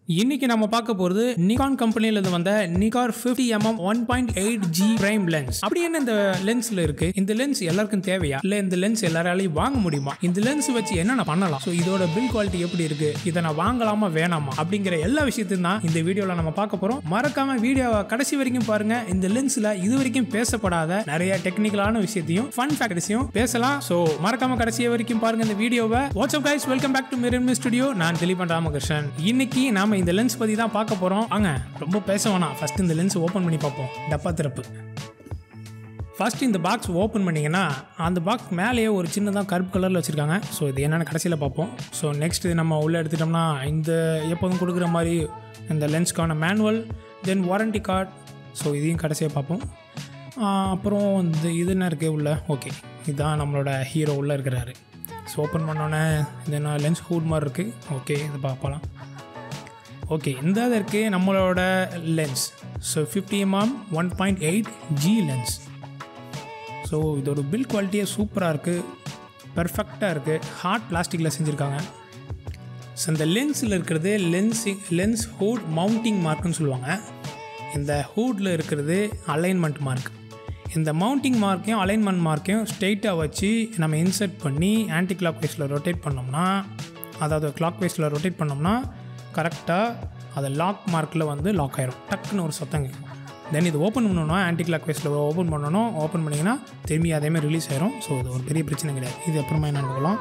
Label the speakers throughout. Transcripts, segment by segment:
Speaker 1: இன்னைக்கு நம்ம பார்க்க போறது நிகான் கம்பெனில இருந்து வந்த Nikkor 50 mm one point eight G prime lens அப்படி என்ன இந்த லென்ஸ்ல இருக்கு இந்த லென்ஸ் எல்லாருக்கும் தேவையா இல்ல இந்த லென்ஸ் எல்லாராலையும் வாங்க முடியுமா இந்த லென்ஸ் வச்சு என்னென்ன பண்ணலாம் ஸோ இதோட பில் குவாலிட்டி எப்படி இருக்கு இதை நான் வாங்கலாமா வேணாமா அப்படிங்கிற எல்லா விஷயத்தையும் தான் இந்த வீடியோல நம்ம பார்க்க போறோம் மறக்காம வீடியோவை கடைசி வரைக்கும் பாருங்க இந்த லென்ஸ்ல இது வரைக்கும் பேசப்படாத நிறைய டெக்னிக்கலான விஷயத்தையும் ஃபன் ஃபேக்டர்ஸையும் பேசலாம் ஸோ மறக்காம கடைசி வரைக்கும் பாருங்க இந்த வீடியோவை what's up guys welcome back to Mirror Studio நான் திலீபன் ராமகிருஷ்ணன் இன்னைக்கு நாம இந்த லென்ஸ் பத்தி தான் பார்க்க போறோம் வாங்க ரொம்ப பேச வேணாம் ஃபர்ஸ்ட் இந்த லென்ஸ் ஓப்பன் பண்ணி பார்ப்போம் டப்பா திறப்பு ஃபர்ஸ்ட் இந்த பாக்ஸ் ஓப்பன் பண்ணிங்கன்னா அந்த பாக்ஸ் மேலேயே ஒரு சின்னதாக கருப்பு கலரில் வச்சுருக்காங்க ஸோ இது என்னென்னு கடைசியில் பார்ப்போம் ஸோ நெக்ஸ்ட் இது நம்ம உள்ளே எடுத்துட்டோம்னா இந்த எப்போதும் கொடுக்குற மாதிரி இந்த லென்ஸ்க்கான manual then warranty card so இதையும் கடைசியாக பார்ப்போம் ஆஹ் அப்புறம் இந்த இது என்ன இருக்குது உள்ள ஓகே இதுதான் நம்மளோட ஹீரோ உள்ளே இருக்கிறாரு ஸோ ஓப்பன் பண்ணோன்னே இது என்ன லென்ஸ் ஹூட் மாதிரி இருக்குது ஓகே இது பார்க்கலாம் ஓகே இந்த இது இருக்குது நம்மளோட lens so fifty mm one point eight G lens so இதோட பில் குவாலிட்டியே சூப்பராக இருக்குது பெர்ஃபெக்டாக இருக்குது ஹார்ட் பிளாஸ்டிக்கில் செஞ்சுருக்காங்க ஸோ இந்த லென்ஸில் இருக்கிறது லென்ஸிங் லென்ஸ் ஹூட் மவுண்டிங் மார்க்குன்னு சொல்லுவாங்க இந்த ஹூட்டில் இருக்கிறது அலைன்மெண்ட் மார்க் இந்த மவுண்டிங் மார்க்கையும் அலைன்மெண்ட் மார்க்கையும் ஸ்ட்ரெயிட்டாக வச்சு நம்ம இன்சர்ட் பண்ணி ஆன்டி கிளாக் வைஸில் ரொட்டேட் பண்ணோம்னா அதாவது கிளாக் வைஸில் ரொட்டேட் பண்ணோம்னா கரெக்டாக அதை லாக் மார்க்கில் வந்து லாக் ஆயிரும் டக்குன்னு ஒரு சத்தம் கேட்கும் தென் இது ஓப்பன் பண்ணணும்னா ஆன்டி கிளாக் வைஸில் ஓப்பன் பண்ணணும் ஓப்பன் பண்ணிங்கன்னா திரும்பி அதேமாதிரி ரிலீஸ் ஆயிரும் ஸோ இது ஒரு பெரிய பிரச்சனை கிடையாது இது அப்புறமா என்னன்னு பார்க்கலாம்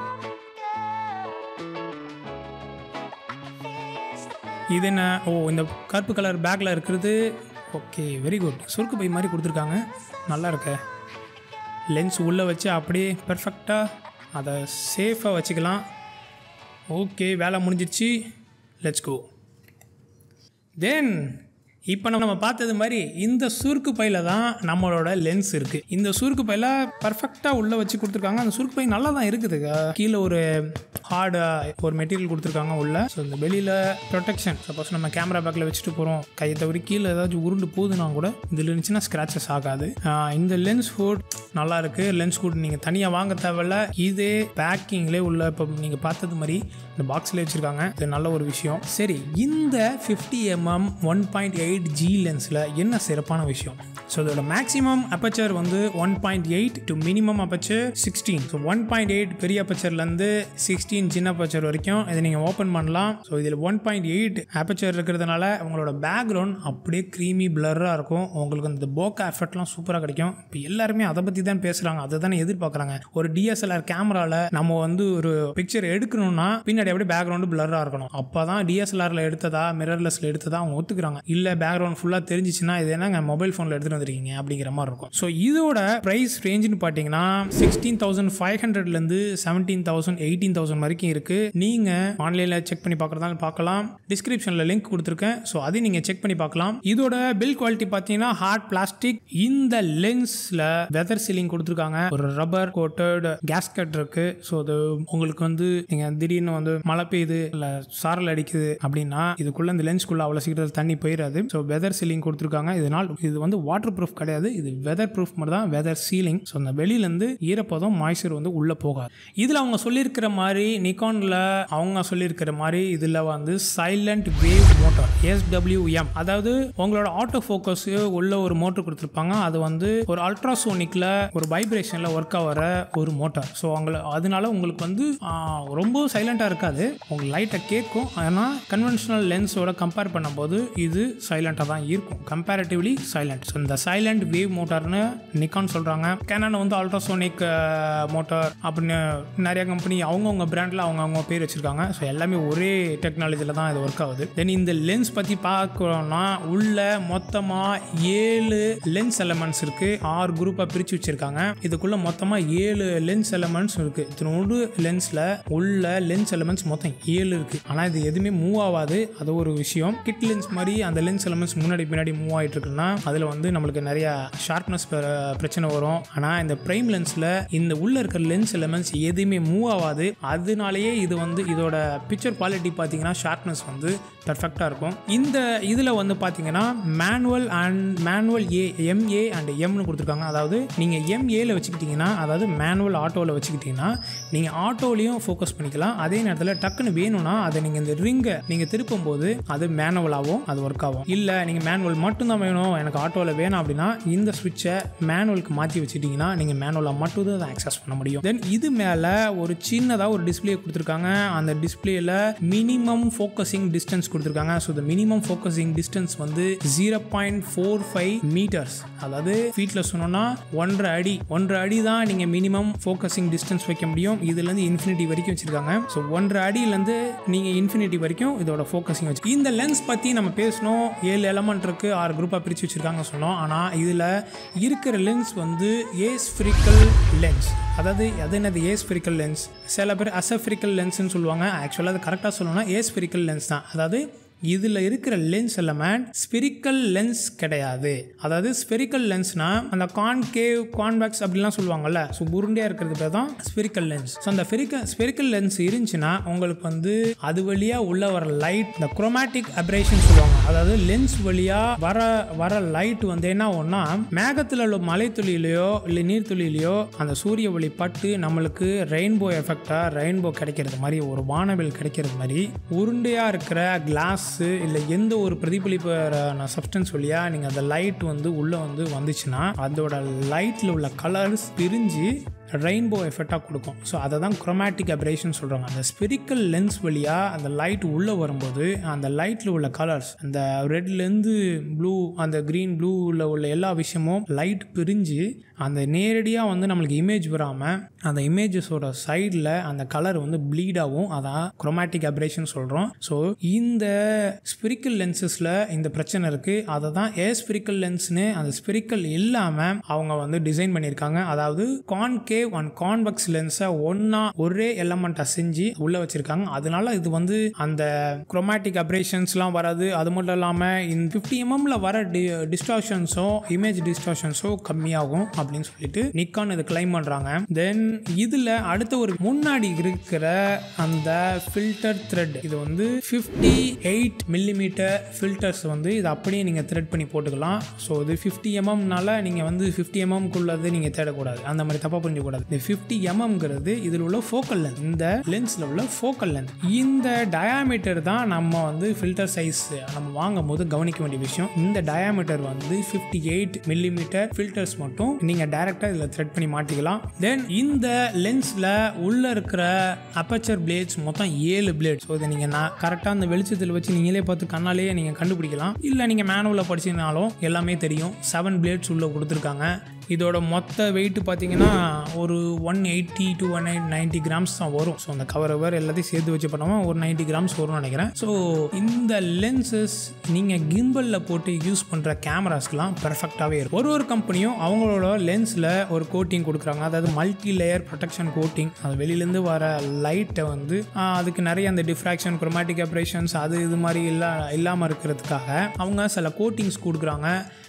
Speaker 1: இது என்ன ஓ இந்த கருப்பு கலர் பேக்கில் இருக்கிறது ஓகே வெரி குட் சுருக்கு பை மாதிரி கொடுத்துருக்காங்க நல்லா இருக்க லென்ஸ் உள்ளே வச்சு அப்படியே பெர்ஃபெக்டாக அதை சேஃபாக வச்சுக்கலாம் ஓகே வேலை முடிஞ்சிருச்சு லெட்ஸ் கோ தென் இப்போ நம்ம பார்த்தது மாதிரி இந்த சுருக்கு பையில தான் நம்மளோட லென்ஸ் இருக்குது இந்த சுருக்கு பையில பர்ஃபெக்டாக உள்ளே வச்சு கொடுத்துருக்காங்க அந்த சுருக்கு பை நல்லா தான் இருக்குது கீழே ஒரு ஹார்டு ஒரு மெட்டீரியல் கொடுத்துருக்காங்க உள்ள ஸோ இந்த வெளியில் ப்ரொடெக்ஷன் சப்போஸ் நம்ம கேமரா பேக்கில் வச்சுட்டு போகிறோம் கையை தவிர கீழே ஏதாச்சும் உருண்டு போகுதுன்னா கூட இதில் இருந்துச்சுன்னா ஸ்க்ராச்சஸ் ஆகாது ஆஹ் இந்த லென்ஸ் ஹூட் நல்லா இருக்குது லென்ஸ் ஹூட் நீங்கள் தனியாக வாங்க தேவையில்ல இதே பேக்கிங்லேயே உள்ள இப்போ நீங்கள் பார்த்தது மாதிரி இந்த பாக்ஸில் வச்சுருக்காங்க இது நல்ல ஒரு விஷயம் சரி இந்த fifty mm one point eight G லென்ஸில் என்ன சிறப்பான விஷயம் ஸோ இதோட மேக்ஸிமம் அப்பச்சர் வந்து one point eight to minimum aperture sixteen so one point eight பெரிய அப்பச்சர்லேருந்து சிக்ஸ்டீன் சின்ன அப்பச்சர் வரைக்கும் இதை நீங்கள் ஓப்பன் பண்ணலாம் ஸோ இதில் ஒன் பாயிண்ட் எயிட் அப்பச்சர் இருக்கிறதுனால உங்களோட பேக்ரவுண்ட் அப்படியே க்ரீமி பிளராக இருக்கும் உங்களுக்கு அந்த போக்கா எஃபெக்ட்லாம் சூப்பராக கிடைக்கும் இப்போ எல்லாருமே அதை பற்றி தான் பேசுகிறாங்க அதை தானே எதிர்பார்க்குறாங்க ஒரு டிஎஸ்எல்ஆர் கேமராவில் நம்ம வந்து ஒரு பிக்சர் எடுக்கணும்னா பின்னாடி அப்படியே பேக்ரவுண்டு பிளராக இருக்கணும் அப்போ தான் டிஎஸ்எல்ஆரில் எடுத்ததா மிரர்லெஸில் எடுத்ததா அவங்க ஒத்துக்கிறாங்க இல்லை பேக்ரவுண்ட் ஃபுல்லாக தெரிஞ்சிச்சுன்னா இது என்னங்க மொபைல் ஃபோனில் எடுத்துகிட்டு வந்திருக்கீங்க அப்படிங்கிற மாதிரி இருக்கும் ஸோ இதோட ப்ரைஸ் ரேஞ்சுன்னு பார்த்தீங்கன்னா சிக்ஸ்டீன் தௌசண்ட் ஃபைவ் ஹண்ட்ரட்லேருந்து செவன்டீன் தௌசண்ட் எயிட்டீன் தௌசண்ட் வரைக்கும் இருக்குது நீங்கள் ஆன்லைனில் செக் பண்ணி பார்க்குறதாலும் பார்க்கலாம் டிஸ்கிரிப்ஷனில் லிங்க் கொடுத்துருக்கேன் ஸோ அதையும் நீங்கள் செக் பண்ணி பார்க்கலாம் இதோட பில் குவாலிட்டி பார்த்தீங்கன்னா ஹார்ட் பிளாஸ்டிக் இந்த லென்ஸில் வெதர் சீலிங் கொடுத்துருக்காங்க ஒரு ரப்பர் கோட்டட் கேஸ்கட் இருக்கு ஸோ அது உங்களுக்கு வந்து நீங்கள் திடீர்னு வந்து மழை பெய்யுது இல்லை சாரல் அடிக்குது அப்படின்னா இதுக்குள்ள இந்த லென்ஸ்குள்ள அவ்வளோ சீக்கிரத்தில் தண்ணி போயிடாது ஸோ வெதர் சீலிங் கொடுத்துருக்காங்க இதனால் இது வந்து வாட்டர் ப்ரூஃப் கிடையாது இது வெதர் ப்ரூஃப் மட்டும் தான் வெதர் சீலிங் ஸோ அந்த வெளியிலேருந்து ஈரப்பதம் மாய்ச்சர் வந்து உள்ளே போகாது இதில் அவங்க சொல்லியிருக்கிற மாதிரி நிக்கானில் அவங்க சொல்லியிருக்கிற மாதிரி இதில் வந்து சைலண்ட் வேவ் மோட்டார் எஸ்டபிள்யூஎம் அதாவது உங்களோட ஆட்டோ ஃபோக்கஸ் உள்ள ஒரு மோட்டர் கொடுத்துருப்பாங்க அது வந்து ஒரு அல்ட்ராசோனிக்கில் ஒரு வைப்ரேஷனில் ஒர்க் ஆகிற ஒரு மோட்டார் ஸோ அவங்கள அதனால உங்களுக்கு வந்து ஆ, ரொம்ப சைலண்ட்டாக இருக்காது உங்களுக்கு லைட்டாக கேட்கும் ஆனால் கன்வென்ஷனல் லென்ஸோட கம்பேர் பண்ணும்போது இது சைலண்ட்டாக தான் இருக்கும் கம்பேரிட்டிவ்லி சைலண்ட் ஸோ இந்த சைலண்ட் வேவ் மோட்டார்னு நிக்கான் சொல்கிறாங்க கேனான் வந்து அல்ட்ராசோனிக் மோட்டார் அப்படின்னு நிறைய கம்பெனி அவங்கவுங்க பிராண்டில் அவங்கவுங்க பேர் வச்சுருக்காங்க ஸோ எல்லாமே ஒரே டெக்னாலஜியில் தான் இது ஒர்க் ஆகுது தென் இந்த லென்ஸ் பற்றி பார்க்குறோம்னா உள்ள மொத்தமாக ஏழு லென்ஸ் எலமெண்ட்ஸ் இருக்குது ஆறு குரூப்பாக பிரித்து வச்சுருக்காங்க இதுக்குள்ளே மொத்தமாக ஏழு லென்ஸ் எலமெண்ட்ஸ் இருக்குது இத்தினோடு லென்ஸில் உள்ள லென்ஸ் எலமெண்ட்ஸ் மொத்தம் ஏழு இருக்குது ஆனால் இது எதுவுமே மூவ் ஆகாது அது ஒரு விஷயம் கிட் லென்ஸ் மாதிரி அந்த லென்ஸ் எலமெண்ட்ஸ் முன்னாடி பின்னாடி மூவ் ஆகிட்டு இருக்குன்னா அதில் வந்து நம்மளுக்கு நிறைய ஷார்ப்னஸ் பிரச்சனை வரும் ஆனால் இந்த ப்ரைம் லென்ஸில் இந்த உள்ள இருக்கிற லென்ஸ் எலமெண்ட்ஸ் எதுவுமே மூவ் ஆகாது அது அதனாலேயே இது வந்து இதோட பிக்சர் குவாலிட்டி பார்த்தீங்கன்னா ஷார்ப்னஸ் வந்து பெர்ஃபெக்டாக இருக்கும் இந்த இதில் வந்து பார்த்தீங்கன்னா manual and manual A MA and எம்னு கொடுத்துருக்காங்க அதாவது நீங்கள் எம்ஏல வச்சுக்கிட்டிங்கன்னா அதாவது மேனுவல் ஆட்டோவில் வச்சுக்கிட்டிங்கன்னா நீங்கள் ஆட்டோலையும் ஃபோக்கஸ் பண்ணிக்கலாம் அதே நேரத்தில் டக்குன்னு வேணும்னா அதை நீங்கள் இந்த ரிங்கை நீங்கள் திருப்பும் போது அது மேனுவலாகவும் அது ஒர்க் ஆகும் இல்லை நீங்கள் மேனுவல் மட்டும்தான் வேணும் எனக்கு ஆட்டோவில் வேணும் அப்படின்னா இந்த சுவிட்சை மேனுவலுக்கு மாற்றி வச்சுட்டிங்கன்னா நீங்கள் மேனுவலாக மட்டும் தான் அதை ஆக்சஸ் பண்ண முடியும் தென் இது மேலே ஒரு சின்னதாக ஒரு டிஸ்பிளே கொடுத்துருக்காங்க அந்த டிஸ்பிளேல மினிமம் ஃபோக்கஸிங் டிஸ்டன்ஸ் கொடுத்துருக்காங்க ஸோ இந்த மினிமம் ஃபோக்கஸிங் டிஸ்டன்ஸ் வந்து zero point four five metres அதாவது ஃபீட்டில் சொன்னோன்னா ஒன்றரை அடி ஒன்றரை அடி தான் நீங்கள் மினிமம் ஃபோக்கஸிங் டிஸ்டன்ஸ் வைக்க முடியும் இதுலேருந்து இன்ஃபினிட்டி வரைக்கும் வச்சுருக்காங்க ஸோ ஒன்றரை அடியிலேருந்து நீங்கள் இன்ஃபினிட்டி வரைக்கும் இதோட ஃபோக்கஸிங் வச்சு இந்த லென்ஸ் பற்றி நம்ம பேசணும் ஏழு எலமெண்ட் இருக்குது ஆறு குரூப்பாக பிரித்து வச்சுருக்காங்க சொன்னோம் ஆனால் இதில் இருக்கிற லென்ஸ் வந்து ஏஸ்ஃபிரிக்கல் லென்ஸ் அதாவது அது என்னது ஏஸ்ஃபிரிக்கல் லென்ஸ் சில பேர் அசஃபிரிக்கல் லென்ஸ்னு சொல்லுவாங்க ஆக்சுவலாக அது கரெக்டாக சொல்லணும்னா ஏஸ்ஃபிரிக்கல் லென்ஸ் தான் அதாவது இதில் இருக்கிற லென்ஸ் எலமெண்ட் ஸ்பிரிக்கல் லென்ஸ் கிடையாது அதாவது ஸ்பெரிக்கல் லென்ஸ்னா அந்த கான்கேவ் கான்வெக்ஸ் அப்படிலாம் சொல்லுவாங்கல்ல ஸோ உருண்டையாக இருக்கிறது பேர் தான் ஸ்பெரிக்கல் லென்ஸ் ஸோ அந்த ஸ்பெரிக்கல் ஸ்பெரிக்கல் லென்ஸ் இருந்துச்சுன்னா உங்களுக்கு வந்து அது வழியாக உள்ள வர லைட் இந்த குரோமேட்டிக் அப்ரேஷன் சொல்லுவாங்க அதாவது லென்ஸ் வழியாக வர வர லைட் வந்து என்ன ஒன்றா மேகத்தில் உள்ள மலைத்துளியிலையோ இல்லை நீர்த்துளியிலையோ அந்த சூரிய ஒளி பட்டு நம்மளுக்கு ரெயின்போ எஃபெக்டாக ரெயின்போ கிடைக்கிறது மாதிரி ஒரு வானவில் கிடைக்கிறது மாதிரி உருண்டையாக இருக்கிற கிளாஸ் இல்லை எந்த ஒரு பிரதிபலிப்பான சப்ஸ்டன்ஸ் வழியாக நீங்கள் அந்த லைட் வந்து உள்ளே வந்து வந்துச்சுன்னா அதோட லைட்டில் உள்ள கலர்ஸ் பிரிஞ்சு ரெயின்போ எஃபெக்டாக கொடுக்கும் ஸோ அதை தான் குரோமேட்டிக் அப்ரேஷன் சொல்கிறாங்க அந்த ஸ்பெரிக்கல் லென்ஸ் வழியாக அந்த லைட் உள்ளே வரும்போது அந்த லைட்டில் உள்ள கலர்ஸ் அந்த ரெட்லேருந்து ப்ளூ அந்த க்ரீன் ப்ளூவில் உள்ள எல்லா விஷயமும் லைட் பிரிஞ்சு அந்த நேரடியாக வந்து நம்மளுக்கு இமேஜ் வராமல் அந்த இமேஜஸோட சைடில் அந்த கலர் வந்து ப்ளீட் ஆகும் அதான் குரோமேட்டிக் அப்ரேஷன் சொல்கிறோம் ஸோ இந்த ஸ்பிரிக்கல் லென்சஸில் இந்த பிரச்சனை இருக்குது அதை தான் ஏ ஸ்பிரிக்கல் லென்ஸ்னு அந்த ஸ்பிரிக்கல் இல்லாமல் அவங்க வந்து டிசைன் பண்ணியிருக்காங்க அதாவது கான்கேவ் அண்ட் கான்வெக்ஸ் லென்ஸை ஒன்றா ஒரே எலமெண்ட்டை செஞ்சு உள்ளே வச்சுருக்காங்க அதனால இது வந்து அந்த குரோமேட்டிக் அப்ரேஷன்ஸ்லாம் வராது அது மட்டும் இல்லாமல் இந்த ஃபிஃப்டி எம்எம்ல வர டி டிஸ்டார்ஷன்ஸோ இமேஜ் டிஸ்டார்ஷன்ஸோ கம்மியாகும் அப்படின்னு சொல்லிட்டு நிக்கான் இதை கிளைம் பண்ணுறாங்க தென் இதில் அடுத்த ஒரு முன்னாடி இருக்கிற அந்த ஃபில்டர் த்ரெட் இது வந்து ஃபிஃப்டி எயிட் மில்லிமீட்டர் ஃபில்டர்ஸ் வந்து இதை அப்படியே நீங்கள் த்ரெட் பண்ணி போட்டுக்கலாம் ஸோ இது ஃபிஃப்டி எம்எம்னால நீங்கள் வந்து ஃபிஃப்டி எம்எம்குள்ளது நீங்கள் தேடக்கூடாது அந்த மாதிரி தப்பாக புரிஞ்சக்கூடாது இந்த ஃபிஃப்டி எம்எம்ங்கிறது இதில் உள்ள ஃபோக்கல் லென்த் இந்த லென்ஸில் உள்ள ஃபோக்கல் லென்த் இந்த டயாமீட்டர் தான் நம்ம வந்து ஃபில்டர் சைஸ் நம்ம வாங்கும் போது கவனிக்க வேண்டிய விஷயம் இந்த டயாமீட்டர் வந்து ஃபிஃப்டி எயிட் மில்லிமீட்டர் ஃபில்டர்ஸ் மட்டும் நீங்கள் டைரெக்டாக இதில் த்ரெட் பண்ணி மாட்டிக்கலாம் தென் இந்த லென்ஸில் உள்ளே இருக்கிற அப்பச்சர் பிளேட்ஸ் மொத்தம் ஏழு பிளேட் ஸோ இதை நீங்கள் நான் கரெக்டாக அந்த வெளிச்சத்தில் வச்சு நீங்களே பார்த்து கண்ணாலேயே நீங்கள் கண்டுபிடிக்கலாம் இல்லை நீங்கள் மேனுவலில் படிச்சிங்கனாலும் எல்லாமே தெரியும் செவன் பிளேட்ஸ் உள்ளே கொடுத்துருக்காங்க இதோட மொத்த வெயிட் பார்த்தீங்கன்னா ஒரு one eighty two one eight ninety grams தான் வரும் ஸோ அந்த கவர் கவர் எல்லாத்தையும் சேர்த்து வச்சு பண்ணோமா ஒரு நைன்ட்டி கிராம்ஸ் வரும்னு நினைக்கிறேன் ஸோ இந்த லென்சஸ் நீங்கள் கிம்பலில் போட்டு யூஸ் பண்ணுற கேமராஸ்க்கெலாம் பெர்ஃபெக்டாகவே இருக்கும் ஒரு ஒரு கம்பெனியும் அவங்களோட லென்ஸில் ஒரு கோட்டிங் கொடுக்குறாங்க அதாவது மல்டி லேயர் ப்ரொடெக்ஷன் கோட்டிங் அது வெளியிலேருந்து வர லைட்டை வந்து ஆஹ், அதுக்கு நிறைய அந்த டிஃப்ராக்ஷன் குரோமேட்டிக் ஆப்ரேஷன்ஸ் அது இது மாதிரி இல்லா இல்லாமல் இருக்கிறதுக்காக அவங்க சில கோட்டிங்ஸ் கொடுக்குறாங்க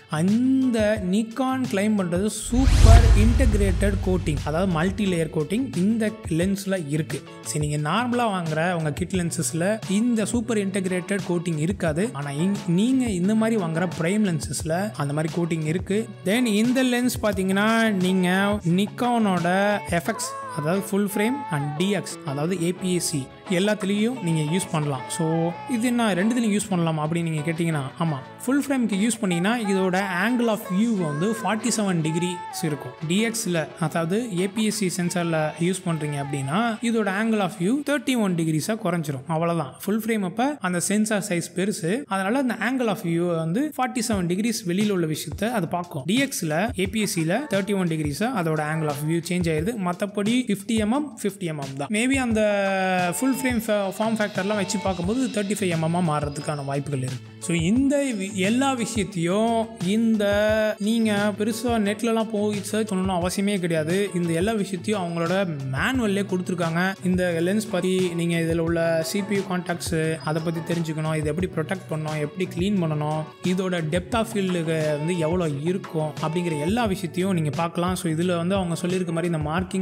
Speaker 1: அந்த நிக்கான் கிளைம் பண்ணுறது சூப்பர் இன்டகிரேட்டட் கோட்டிங் அதாவது மல்டி லேயர் கோட்டிங் இந்த லென்ஸில் இருக்குது சரி நீங்கள் நார்மலாக வாங்குற உங்கள் கிட் லென்சஸில் இந்த சூப்பர் இன்டகிரேட்டட் கோட்டிங் இருக்காது ஆனால் நீங்கள் இந்த மாதிரி வாங்குற ப்ரைம் லென்சஸில் அந்த மாதிரி கோட்டிங் இருக்குது தென் இந்த லென்ஸ் பார்த்தீங்கன்னா நீங்கள் நிக்கானோட எஃபெக்ட்ஸ் அதாவது ஃபுல் ஃப்ரேம் அண்ட் டிஎக்ஸ் அதாவது ஏபிஎஸ்சி எல்லாத்துலேயும் நீங்கள் யூஸ் பண்ணலாம் ஸோ இது என்ன ரெண்டுத்துலையும் யூஸ் பண்ணலாம் அப்படின்னு நீங்கள் கேட்டிங்கன்னா ஆமாம் ஃபுல் ஃப்ரேம்க்கு யூஸ் பண்ணிங்கன்னா இதோட ஆங்கிள் ஆஃப் வியூ வந்து ஃபார்ட்டி செவன் டிகிரிஸ் இருக்கும் டிஎக்ஸில் அதாவது ஏபிஎஸ்சி சென்சாரில் யூஸ் பண்ணுறீங்க அப்படின்னா இதோட angle of view thirty one டிகிரிஸாக குறைஞ்சிரும் அவ்வளோதான் ஃபுல் ஃப்ரேம் அப்போ அந்த சென்சார் சைஸ் பெருசு அதனால அந்த ஆங்கிள் ஆஃப் வியூ வந்து ஃபார்ட்டி செவன் டிகிரிஸ் வெளியில் உள்ள விஷயத்தை அது பார்க்கும் டிஎக்ஸில் ஏபிஎஸ்சியில் தேர்ட்டி ஒன் டிகிரிஸாக அதோட ஆங்கிள் ஆஃப் வியூ சேஞ்ச் ஆயிருது மற்றபடி ஃபிஃப்டி எம்எம் ஃபிஃப்டி எம்எம் தான் மேபி அந்த ஃபுல் ஃப்ரேம் ஃபார்ம் ஃபேக்டர்லாம் வச்சு பார்க்கும்போது தேர்ட்டி ஃபைவ் எம்எம்மாக மாறுறதுக்கான வாய்ப்புகள் இருக்குது ஸோ இந்த வி- எல்லா விஷயத்தையும் இந்த நீங்கள் பெருசாக நெட்லலாம் போய் சர்ச் பண்ணணும்னு அவசியமே கிடையாது இந்த எல்லா விஷயத்தையும் அவங்களோட மேனுவல்லே கொடுத்துருக்காங்க இந்த லென்ஸ் பற்றி நீங்கள் இதில் உள்ள சிபியூ கான்டாக்ட்ஸு அதை பற்றி தெரிஞ்சுக்கணும் இது எப்படி ப்ரொடெக்ட் பண்ணணும் எப்படி க்ளீன் பண்ணணும் இதோட டெப்த் ஆஃப் ஃபீல்டுக்கு வந்து எவ்வளோ இருக்கும் அப்படிங்கிற எல்லா விஷயத்தையும் நீங்கள் பார்க்கலாம் ஸோ இதில் வந்து அவங்க சொல்லியிருக்க மாதிரி இந்த மார்க்கிங்லாம் கொடுத்துருக்காங்க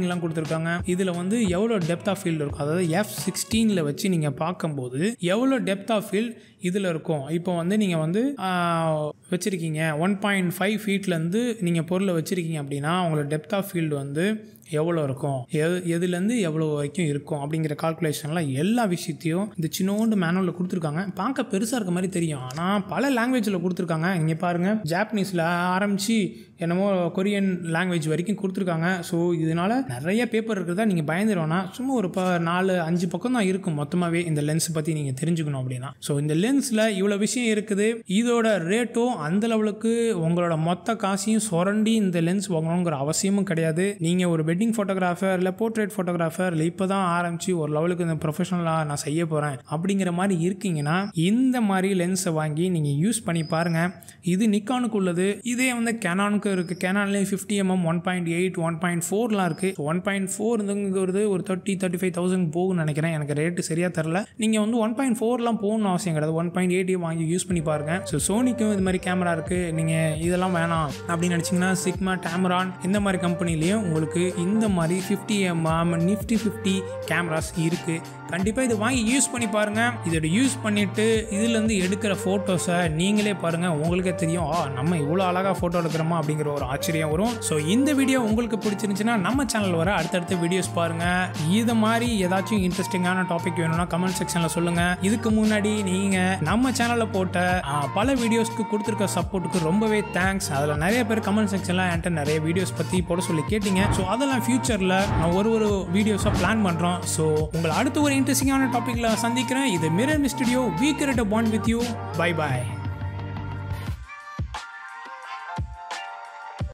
Speaker 1: கொடுத்துருக்காங்க இதில் வந்து எவ்வளோ டெப்த் ஆஃப் ஃபீல்டு இருக்கும் அதாவது எஃப் சிக்ஸ்டீனில் வச்சு நீங்கள் பார்க்கும்போது எவ்வளோ டெப்த் ஆஃப் ஃபீல்ட் இதில் இருக்கும் இப்போ வந்து நீங்கள் வந்து வச்சுருக்கீங்க ஒன் பாயிண்ட் ஃபைவ் ஃபீட்லேருந்து நீங்கள் பொருளை வச்சுருக்கீங்க அப்படின்னா உங்களோட டெப்த் ஆஃப் ஃபீல்டு வந்து எவ்வளோ இருக்கும் எது எதுலேருந்து எவ்வளோ வரைக்கும் இருக்கும் அப்படிங்கிற கால்குலேஷன்லாம் எல்லா விஷயத்தையும் இந்த சின்னோண்டு மேனுவலில் கொடுத்துருக்காங்க பார்க்க பெருசாக இருக்க மாதிரி தெரியும் ஆனால் பல லாங்குவேஜில் கொடுத்துருக்காங்க இங்கே பாருங்கள் ஜாப்பனீஸில் ஆரம்பித்து என்னமோ கொரியன் லாங்குவேஜ் வரைக்கும் கொடுத்துருக்காங்க ஸோ இதனால் நிறைய பேப்பர் இருக்கிறதா நீங்கள் பயந்துருவோன்னா சும்மா ஒரு ப நாலு அஞ்சு பக்கம் தான் இருக்கும் மொத்தமாகவே இந்த லென்ஸ் பற்றி நீங்கள் தெரிஞ்சுக்கணும் அப்படின்னா ஸோ இந்த லென்ஸில் இவ்வளோ விஷயம் இருக்குது இதோட ரேட்டும் அந்த லெவலுக்கு உங்களோட மொத்த காசையும் சுரண்டி இந்த லென்ஸ் வாங்கணுங்கிற அவசியமும் கிடையாது நீங்கள் ஒரு வெட்டிங் ஃபோட்டோகிராஃபர் இல்லை போர்ட்ரேட் ஃபோட்டோகிராஃபர் இல்லை இப்போ தான் ஆரம்பித்து ஒரு லெவலுக்கு இந்த ப்ரொஃபஷனலாக நான் செய்ய போகிறேன் அப்படிங்கிற மாதிரி இருக்கீங்கன்னா இந்த மாதிரி லென்ஸை வாங்கி நீங்கள் யூஸ் பண்ணி பாருங்கள் இது நிக்கானுக்கு உள்ளது இதே வந்து கேனானுக்கு இருக்குது கேனான்லேயும் fifty mm one point eight one point ஃபோர்லாம் இருக்குது ஒன் பாயிண்ட் ஃபோர்ங்கிறது ஒரு தேர்ட்டி தேர்ட்டி ஃபைவ் தௌசண்ட் போகும்னு நினைக்கிறேன் எனக்கு ரேட்டு சரியாக தெரில நீங்கள் வந்து ஒன் பாயிண்ட் ஃபோர்லாம் போகணும்னு அவசியம் கிடையாது ஒன் பாயிண்ட் எயிட்டையும் வாங்கி யூஸ் பண்ணி பாருங்கள் ஸோ சோனிக்கும் இது மாதிரி கேமரா இருக்குது நீங்கள் இதெல்லாம் வேணாம் அப்படின்னு நினச்சிங்கன்னா சிக்மா டேமரான் இந்த மாதிரி கம்பெனிலையும் உங்களுக்கு இந்த மாதிரி fifty mm nifty fifty cameras இருக்குது கண்டிப்பாக இதை வாங்கி யூஸ் பண்ணி பாருங்கள் இதோட யூஸ் பண்ணிவிட்டு இதுலேருந்து எடுக்கிற ஃபோட்டோஸை நீங்களே பாருங்கள் உங்களுக்கே தெரியும் ஆ நம்ம இவ்வளோ அழகாக ஃபோட்டோ எடுக்கிறோமா அப்படிங்கிற ஒரு ஆச்சரியம் வரும் ஸோ இந்த வீடியோ உங்களுக்கு பிடிச்சிருந்துச்சுன்னா நம்ம சேனல் வர அடுத்தடுத்த வீடியோஸ் பாருங்கள் இது மாதிரி ஏதாச்சும் இன்ட்ரெஸ்டிங்கான டாபிக் வேணும்னா கமெண்ட் செக்ஷனில் சொல்லுங்கள் இதுக்கு முன்னாடி நீங்கள் நம்ம சேனலில் போட்ட ஆ, பல வீடியோஸ்க்கு கொடுத்துருக்க சப்போர்ட்டுக்கு ரொம்பவே தேங்க்ஸ் அதில் நிறைய பேர் கமெண்ட் செக்ஷனில் என்கிட்ட நிறைய வீடியோஸ் பற்றி போட சொல்லி கேட்டீங்க ஸோ அதெல்லாம் ஃபியூச்சரில் நான் ஒரு ஒரு வீடியோஸாக பிளான் பண்ணுறோம் ஸோ உங்களை அடுத்த ஒரு இன்ட்ரெஸ்டிங்கான டாப்பிக்கில் சந்திக்கிறேன் இது Mirror Studio week bond with you bye bye